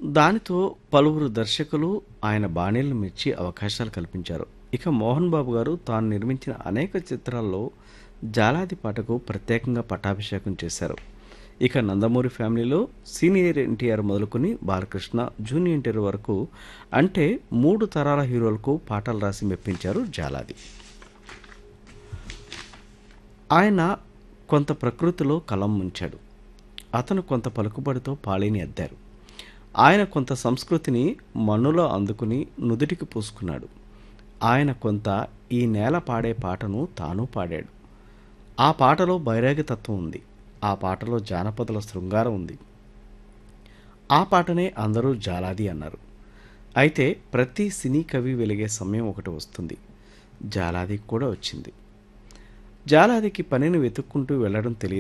దానితో పలువురు దర్శకులు ఆయన బాణీలను మెచ్చి అవకాశాలు కల్పించారు ఇక మోహన్ బాబు గారు తాను నిర్మించిన అనేక చిత్రాల్లో జాలాది పాటకు ప్రత్యేకంగా పట్టాభిషేకం చేశారు ఇక నందమూరి ఫ్యామిలీలో సీనియర్ ఎన్టీఆర్ మొదలుకొని బాలకృష్ణ జూనియర్ ఎన్టీఆర్ వరకు అంటే మూడు తరాల హీరోలకు పాటలు రాసి మెప్పించారు జాలాది ఆయన కొంత ప్రకృతిలో కలం ముంచాడు అతను కొంత పలుకుబడితో పాళీని అద్దారు ఆయన కొంత సంస్కృతిని మన్నులో అందుకుని నుదుటికి పూసుకున్నాడు ఆయన కొంత ఈ నేల పాడే పాటను తాను పాడాడు ఆ పాటలో బైరాగతత్వం ఉంది ఆ పాటలో జానపదుల శృంగారం ఉంది ఆ పాటనే అందరూ జాలాది అన్నారు అయితే ప్రతి సినీ కవి వెలిగే సమయం ఒకటి వస్తుంది జాలాది కూడా వచ్చింది జాలాదికి పనిని వెతుక్కుంటూ వెళ్ళడం తెలియదు